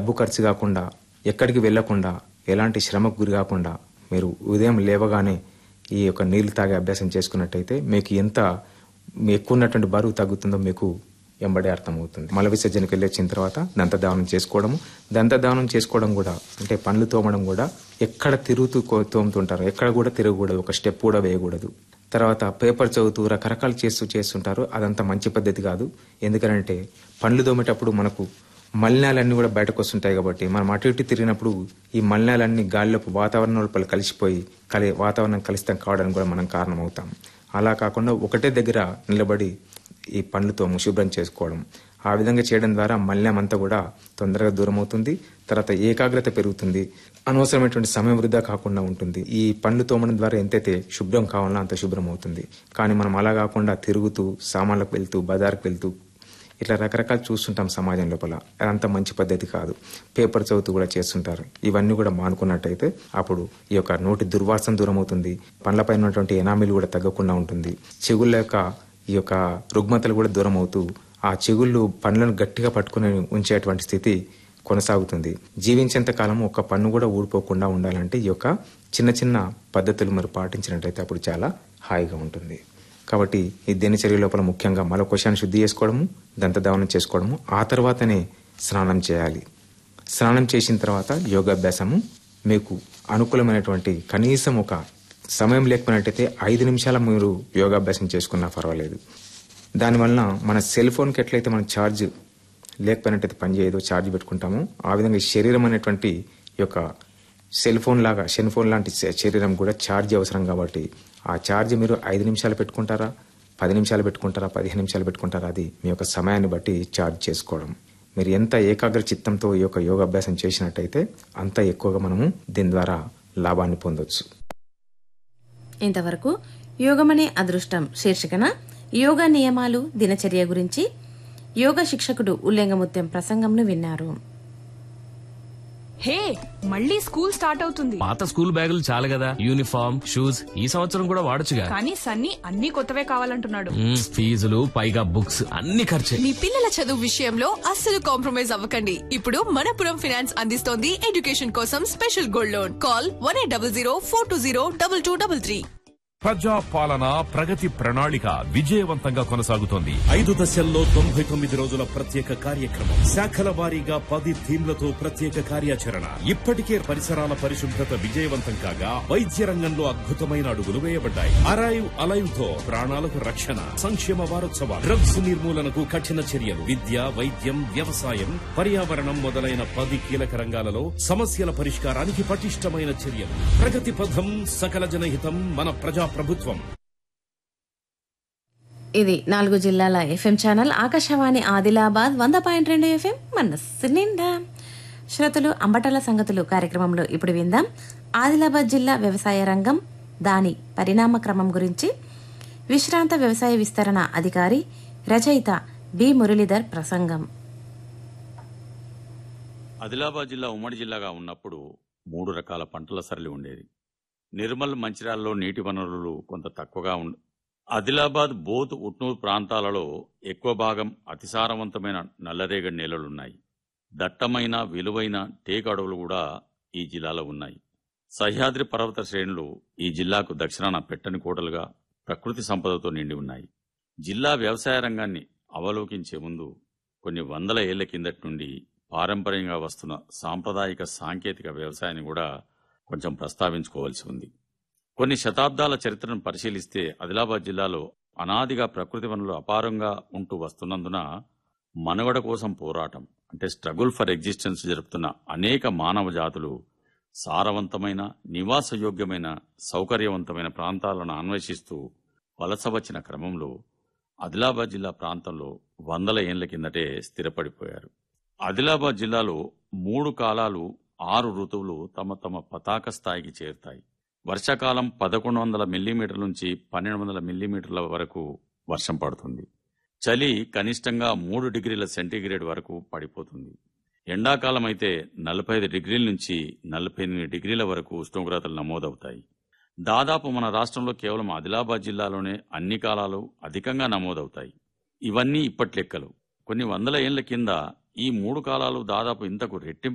డబ్బు ఖర్చు కాకుండా ఎక్కడికి వెళ్లకుండా ఎలాంటి శ్రమకు గురి కాకుండా మీరు ఉదయం లేవగానే ఈ యొక్క నీళ్లు తాగే అభ్యాసం చేసుకున్నట్టయితే మీకు ఎంత మీ ఎక్కువ ఉన్నటువంటి బరువు తగ్గుతుందో మీకు ఎంబడే అర్థమవుతుంది మల విసర్జనకి వెళ్ళి వచ్చిన తర్వాత దంతధావనం చేసుకోవడము దంతధావనం చేసుకోవడం కూడా అంటే పండ్లు తోమడం కూడా ఎక్కడ తిరుగుతూ కో- తోముతుంటారు ఎక్కడ కూడా తిరగకూడదు ఒక స్టెప్ కూడా వేయకూడదు తర్వాత పేపర్ చదువుతూ రకరకాలు చేస్తూ చేస్తుంటారు అదంతా మంచి పద్ధతి కాదు ఎందుకంటే పండ్లు తోమేటప్పుడు మనకు మలినాలన్నీ కూడా బయటకు వస్తుంటాయి కాబట్టి మనం అటు ఇటు తిరిగినప్పుడు ఈ మలినాలన్నీ గాలిలోపు వాతావరణం లోపల కలిసిపోయి కలి వాతావరణం కలుషితం కావడానికి కూడా మనం కారణమవుతాం అలా కాకుండా ఒకటే దగ్గర నిలబడి ఈ పండ్లతో శుభ్రం చేసుకోవడం ఆ విధంగా చేయడం ద్వారా మలినం అంతా కూడా తొందరగా దూరం అవుతుంది తర్వాత ఏకాగ్రత పెరుగుతుంది అనవసరమైనటువంటి సమయం వృధా కాకుండా ఉంటుంది ఈ పండ్లు తోమడం ద్వారా ఎంతైతే శుభ్రం కావాలో అంత శుభ్రం అవుతుంది కానీ మనం అలా కాకుండా తిరుగుతూ సామాన్లకు వెళ్తూ బజార్కు వెళ్తూ ఇట్లా రకరకాలు చూస్తుంటాం సమాజం లోపల అదంతా మంచి పద్ధతి కాదు పేపర్ చదువుతూ కూడా చేస్తుంటారు ఇవన్నీ కూడా మానుకున్నట్టయితే అప్పుడు ఈ యొక్క నోటి దుర్వాసన దూరం అవుతుంది పండ్లపైన ఉన్నటువంటి ఎనామిల్ కూడా తగ్గకుండా ఉంటుంది చెగుళ్ళ యొక్క ఈ యొక్క రుగ్మతలు కూడా దూరం అవుతూ ఆ చెగుళ్ళు పండ్లను గట్టిగా పట్టుకుని ఉంచేటువంటి స్థితి కొనసాగుతుంది జీవించేంత కాలం ఒక పన్ను కూడా ఊడిపోకుండా ఉండాలంటే ఈ యొక్క చిన్న చిన్న పద్ధతులు మరి పాటించినట్టయితే అప్పుడు చాలా హాయిగా ఉంటుంది కాబట్టి ఈ దినచర్య లోపల ముఖ్యంగా మలకోశాన్ని శుద్ధి చేసుకోవడము దంతధావనం చేసుకోవడము ఆ తర్వాతనే స్నానం చేయాలి స్నానం చేసిన తర్వాత యోగాభ్యాసము మీకు అనుకూలమైనటువంటి కనీసం ఒక సమయం లేకపోయినట్టయితే ఐదు నిమిషాల మీరు యోగాభ్యాసం చేసుకున్నా పర్వాలేదు దానివలన మన సెల్ ఫోన్కి ఎట్లయితే మనం ఛార్జ్ లేకపోయినట్టయితే పనిచేయదో ఛార్జ్ పెట్టుకుంటామో ఆ విధంగా ఈ శరీరం అనేటువంటి ఈ యొక్క సెల్ ఫోన్ లాగా సెల్ ఫోన్ లాంటి శ- శరీరం కూడా ఛార్జ్ అవసరం కాబట్టి ఆ ఛార్జ్ మీరు ఐదు నిమిషాలు పెట్టుకుంటారా పది నిమిషాలు పెట్టుకుంటారా పదిహేను నిమిషాలు పెట్టుకుంటారా అది మీ యొక్క సమయాన్ని బట్టి ఛార్జ్ చేసుకోవడం మీరు ఎంత ఏకాగ్ర చిత్తంతో ఈ యొక్క యోగాభ్యాసం చేసినట్టయితే అంత ఎక్కువగా మనము దీని ద్వారా లాభాన్ని పొందొచ్చు ఇంతవరకు యోగమనే అదృష్టం శీర్షికన యోగా నియమాలు దినచర్య గురించి యోగ శిక్షకుడు ఉల్లేంగముత్యం ప్రసంగంను విన్నారు హే మళ్ళీ స్కూల్ స్టార్ట్ అవుతుంది పాత స్కూల్ బ్యాగులు చాలు కదా యూనిఫామ్ షూస్ ఈ సంవత్సరం కూడా వాడొచ్చుగా కానీ సన్నీ అన్ని కొత్తవే కావాలంటున్నాడు మ్మ్, ఫీజులు పైగా బుక్స్ అన్ని ఖర్చే మీ పిల్లల చదువు విషయంలో అస్సలు కాంప్రమైజ్ అవ్వకండి ఇప్పుడు మనపురం ఫినాన్స్ అందిస్తోంది ఎడ్యుకేషన్ కోసం special gold loan call one eight double zero four two zero double two double three ప్రజా పాలన ప్రగతి ప్రణాళిక విజయవంతంగా కొనసాగుతోంది ఐదు దశల్లో తొంభై తొమ్మిది రోజుల ప్రత్యేక కార్యక్రమం శాఖల వారీగా పది థీమ్లతో ప్రత్యేక కార్యాచరణ ఇప్పటికే పరిసరాల పరిశుభ్రత విజయవంతం కాగా వైద్య రంగంలో అద్భుతమైన అడుగులు వేయబడ్డాయి అరైవ్ అలైవ్ తో ప్రాణాలకు రక్షణ సంక్షేమ వారోత్సవాలు డ్రగ్స్ నిర్మూలనకు కఠిన చర్యలు విద్య వైద్యం వ్యవసాయం పర్యావరణం మొదలైన పది కీలక రంగాలలో సమస్యల పరిష్కారానికి పటిష్టమైన చర్యలు ప్రగతి పథం సకల జనహితం మన ప్రజా ప్రభుత్వం ఇది నాలుగు జిల్లాల ఎఫ్ఎం ఛానల్ ఆకాశవాణి ఆదిలాబాద్ వంద పాయింట్ రెండు ఎఫ్ఎం మనస్సు నిండా శ్రోతలు అంబటల సంగతులు కార్యక్రమంలో ఇప్పుడు విందాం ఆదిలాబాద్ జిల్లా వ్యవసాయ రంగం దాని పరిణామ క్రమం గురించి విశ్రాంత వ్యవసాయ విస్తరణ అధికారి రచయిత బి మురళీధర్ ప్రసంగం ఆదిలాబాద్ జిల్లా ఉమ్మడి జిల్లాగా ఉన్నప్పుడు మూడు రకాల పంటల సరళి ఉండేది నిర్మల్ మంచిర్యాలలో నీటి వనరులు కొంత తక్కువగా ఉండ ఆదిలాబాద్ బోత్ ఉట్నూరు ప్రాంతాలలో ఎక్కువ భాగం అతిసారవంతమైన నల్లరేగడి నేలలున్నాయి దట్టమైన విలువైన టేకు అడవులు కూడా ఈ జిల్లాలో ఉన్నాయి సహ్యాద్రి పర్వత శ్రేణులు ఈ జిల్లాకు దక్షిణాన పెట్టని కోటలుగా ప్రకృతి సంపదతో నిండి ఉన్నాయి జిల్లా వ్యవసాయ రంగాన్ని అవలోకించే ముందు కొన్ని వందల ఏళ్ల కిందటి నుండి పారంపర్యంగా వస్తున్న సాంప్రదాయిక సాంకేతిక వ్యవసాయాన్ని కూడా కొంచెం ప్రస్తావించుకోవాల్సి ఉంది కొన్ని శతాబ్దాల చరిత్రను పరిశీలిస్తే ఆదిలాబాద్ జిల్లాలో అనాదిగా ప్రకృతి వనరులు అపారంగా ఉంటూ వస్తున్నందున మనుగడ కోసం పోరాటం అంటే స్ట్రగుల్ ఫర్ ఎగ్జిస్టెన్స్ జరుపుతున్న అనేక మానవ జాతులు సారవంతమైన నివాసయోగ్యమైన సౌకర్యవంతమైన ప్రాంతాలను అన్వేషిస్తూ వలస వచ్చిన క్రమంలో ఆదిలాబాద్ జిల్లా ప్రాంతంలో వందల ఏండ్ల కిందటే స్థిరపడిపోయారు ఆదిలాబాద్ జిల్లాలో మూడు కాలాలు ఆరు ఋతువులు తమ తమ పతాక స్థాయికి చేరుతాయి వర్షాకాలం పదకొండు వందల మిల్లీమీటర్ల నుంచి పన్నెండు వందల మిల్లీమీటర్ల వరకు వర్షం పడుతుంది చలి కనిష్టంగా మూడు డిగ్రీల సెంటీగ్రేడ్ వరకు పడిపోతుంది ఎండాకాలం అయితే నలభై ఐదు డిగ్రీల నుంచి నలభై ఎనిమిది డిగ్రీల వరకు ఉష్ణోగ్రతలు నమోదవుతాయి దాదాపు మన రాష్ట్రంలో కేవలం ఆదిలాబాద్ జిల్లాలోనే అన్ని కాలాలు అధికంగా నమోదవుతాయి ఇవన్నీ ఇప్పటి లెక్కలు కొన్ని వందల ఏళ్ల కింద ఈ మూడు కాలాలు దాదాపు ఇంతకు రెట్టింపు